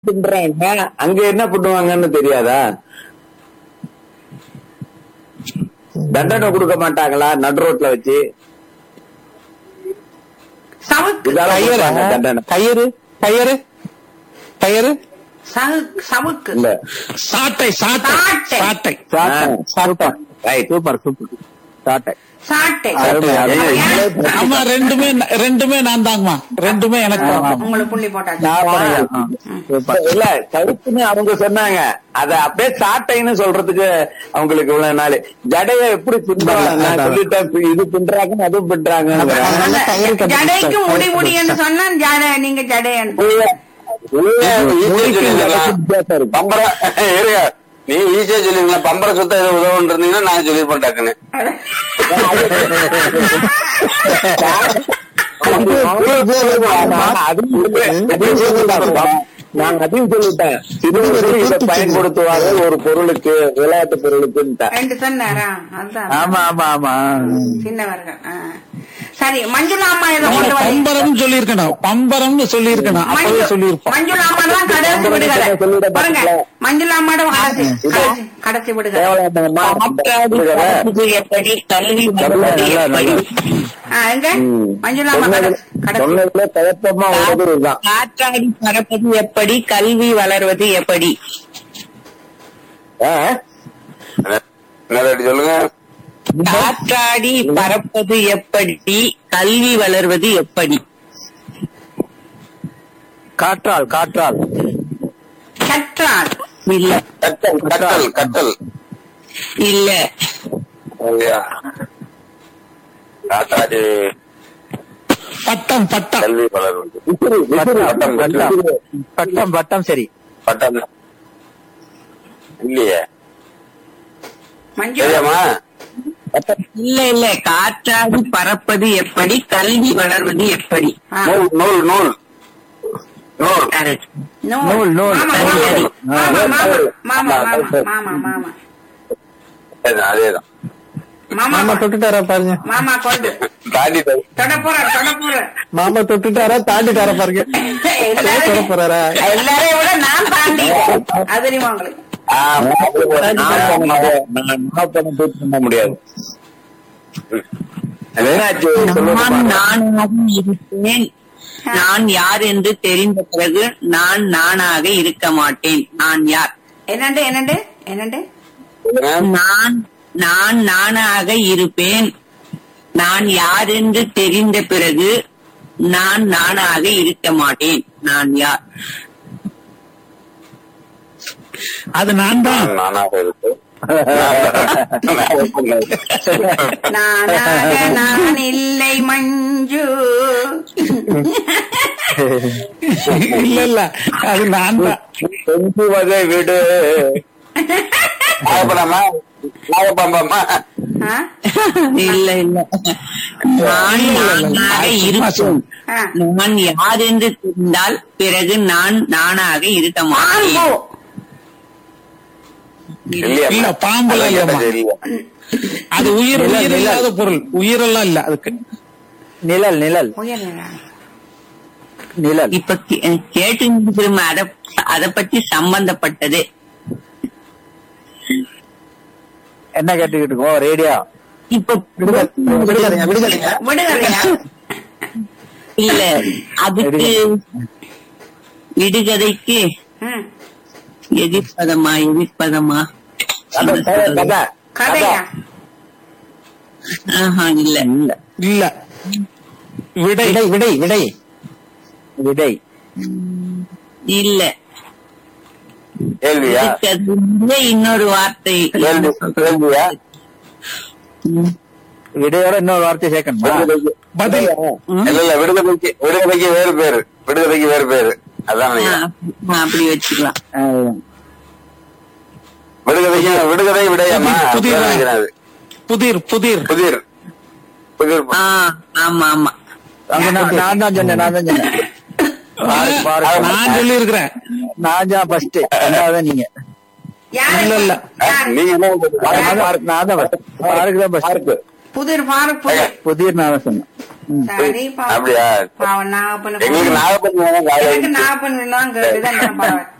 தின்றாங்க அங்க என்ன பண்ணுவாங்கன்னு தெரியாதா தண்டனை கொடுக்க மாட்டாங்களா நடு ரோட்ல வச்சு சவுக்கு இதால கயிறு கொடுப்பாங்க தண்டனை கயிறு கயிறு கயிறு சவுக்கு சவுக்கு இல்ல சாட்டை சாட்டை சாட்டை. சாட்டை சாட்டை ரைட் சூப்பர் சூப்பர் சாட்டை சாட்டை அருமை, அருமை. ஏன்? ஆமா ரெண்டுமே ரெண்டுமே நான் தாங்கம்மா ரெண்டுமே எனக்கு தான். உங்களுக்கு புள்ளி போட்டாச்சு ஞாபகம் ஆ, சூப்பர் இல்ல கருப்புன்னு அவங்க சொன்னாங்க அத அப்படியே சாட்டைன்னு சொல்றதுக்கு அவங்களுக்கு இவ்வளவு நாள் ஜடைய எப்படி பின்றாங்க நான் சொல்லிட்டேன் இப்ப இது பின்றாங்க அது பின்றாங்க அந்த ஜடைக்கு முடி முடின்னு சொன்னா ஜடை நீங்க ஜடையன் பம்பரம் இருங்க நீ ஈஸியா சொல்லுவீங்களா பம்பர சுத்த ஏதோ உதவும் இருந்தீங்கன்னா நான் சொல்லிருப்பேன் டக்குன்னு நான் அதையும் சொல்லிட்டேன் சிறுவர்கள் இதை பயன்படுத்துவாங்க ஒரு பொருளுக்கு விளையாட்டு பொருளுக்குன்ட்டேன் ரெண்டு சொன்னாரா அதுதான் ஆமா ஆமா ஆமா சின்னவர்கள் ஆ. சரி மஞ்சுளா அம்மா ஏதோ கொண்டு வந்து பம்பரம் சொல்லியிருக்கணும் பம்பரம்னு சொல்லியிருக்கணும் அப்பவே சொல்லியிருப்போம் மஞ்சுளா அம்மா தான் கடைசி விடுகதை சொல்லிட பாருங்க மாட்டீங்களா? மஞ்சுளா அம்மாட கடைசி கடைசி- கடைசி விடுகதை தேவலாட்டமா எப்படி கல்வி வளர்வது எப்படி ஆ, எங்க மஞ்சுளா அம்மா கடைசி கடைசி சொன்னதுல குழப்பமா உள்ளது இதுதான் காற்றாடி பறப்பது எப்படி கல்வி வளர்வது எப்படி ஆ? என்ன சொல்லுங்க காற்றாடி பறப்பது எப்படி கல்வி வளர்வது எப்படி காற்றால் காற்றால் கற்றால் இல்ல கட்டல் கட்டல் கட்டல் இல்ல ஐயா. காத்தாடி பட்டம் பட்டம் கல்வி வளர்வது விசிறி, விசிறி. பட்டம், பட்டம். பட்டம் பட்டம் சரி பட்டம் இல்லையே மஞ்சு தெரியாமா இல்ல இல்ல காற்றாடி பறப்பது எப்படி கல்வி வளர்வது எப்படி ஆ. நூல் நூல் நூல் நூல் Correct. நூல் நூல், நூல். மாமா சரி. மாமா மாமா மாமா ஆ, மாமா மாமா அதேதான், அதேதான் மாமா மாமா தொட்டுட்டாரா பாருங்க மாமா கொண்டு தாண்டி போய் தொட போற தொட போற மாமா தொட்டுட்டாரா தாண்டிட்டாரா பாருங்க தொட எல்லாரையும் போறாரா எல்லாரையும் விட நான் தாண்டி அது தெரியுமா உங்களுக்கு ஆமா, ஆமா. நான் நாப்பணம் போய் பண்ண முடியாது என்னாச்சு நான் சொல்லுங்கம்மா. நானாக இருப்பேன் நான் யார் என்று தெரிந்த பிறகு நான் நானாக இருக்க மாட்டேன் நான் யார் என்னண்டு என்னண்டு என்னண்டு நான் நான் நானாக இருப்பேன் நான் யார் என்று தெரிந்த பிறகு நான் நானாக இருக்க மாட்டேன் நான் யார் அது நான் தான் நானாக இருக்கு நானாக நான் இல்லை மஞ்சு இல்ல இல்ல அது நான் தான் செஞ்சு வகை விடு நாகப்படாமா நாகப்பாம்பாமா ஆ? இல்ல இல்ல நான் நானாக இருப்பேன் ஆ. நான் யார் என்று தெரிந்தால் பிறகு நான் நானாக இருக்க மாட்டேன் பாம்பு இல்ல பாம்புல இல்லம்மா அது உயிர் உயிர் இல்லாத பொருள் உயிரெல்லாம் இல்ல அதுக்கு நிழல் நிழல் உயர்நிலா. நிழல் இப்ப கே- கேட்டு திரும்ப அத அத பத்தி சம்பந்தப்பட்டது என்ன கேட்டுக்கிட்டு இருக்கோம் ரேடியோ இப்ப விடுதலைங்க விடுதலைங்க விடுகதையா இல்ல அதுக்கு விடுகதைக்கு ம். எதிர்ப்பதமா எதிர்ப்பதமா கதை, கதை, கதை. கதையா ஆஹா இல்ல இல்ல விடை விடை விடை விடை விடை இல்ல கேள்வியா இதுக்கு அது முன்னே இன்னொரு வார்த்தை கேள்வி கேள்வியா ம். விடையோட இன்னொரு வார்த்தை சேர்க்கணுமா விடுதலைக்கு பதில் இல்ல இல்ல விடுதலைக்கு விடுதலைக்கு வேறு பேரு விடுதலைக்கு வேறு பேரு அதான் ஆ, நினைக்கிறேன். ஆ, அப்படி வச்சுக்கலாம் ஆஹ், விடுதலைக்கு விடுதலை விடையாமா புதிர், அப்படிதான் நினைக்கிறேன் அது. புதிர் புதிர் புதிர் புதிர் ஆ ஆமா ஆமா அங்க நான் நான் தான் சொன்னேன் நான் தான் சொன்னேன் பாரு, பாரு. நான் சொல்லி இருக்கிறேன் நான் தான் ஃபர்ஸ்ட் ரெண்டாவது நீங்க யாரு இல்ல, இல்ல. யாரு? நீங்க என்ன பண்றது? நான் தான் நான் தான் first. பாருக்கு தான் ஃபர்ஸ்ட் புதிர் பாருக் புதிர் புதிய நான் தான் சொன்னேன் ம். சரி பாவம் அப்படியா பாவம் நாகப்பனுக்கு எங்களுக்கு நாகப்பட்டினம் தான் காலையில எனக்கு நாகப்பன் தான் கேட்டுதான் நான் பாவம்